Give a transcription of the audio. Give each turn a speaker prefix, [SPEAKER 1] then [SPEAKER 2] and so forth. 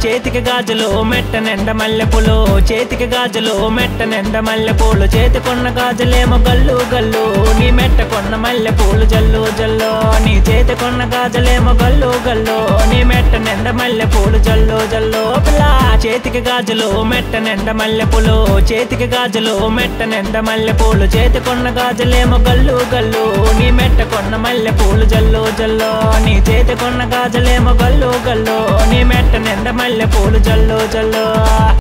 [SPEAKER 1] చేతికి గాజులు మెట్ట నిండ మల్లెపూలు చేతికి గాజులు మెట్ట నిండ మల్లెపూలు చేతికొన్న గాజులేమో గల్లు గల్లు నీ మెట్ట కొన్న మల్లెపూలు జల్లు జల్లు నీ చేతికొన్న గాజులేమో గల్లు గల్లు నీ మెట్ట నిండ మల్లెపూలు జల్లు జల్లు పిల్ల చేతికి గాజులు మెట్ట నిండ మల్లెపూలు చేతికి గాజులు మెట్ట నిండ మల్లెపూలు చేతికొన్న గాజులేమో గల్లు గల్లు నీ మెట్ట కొన్న మల్లెపూలు జల్లు జల్లు నీ చేతికొన్న గాజులేమో గల్లు గల్లు నీ మెట్ట నిండ మల్లెపూలు జల్లు జల్లు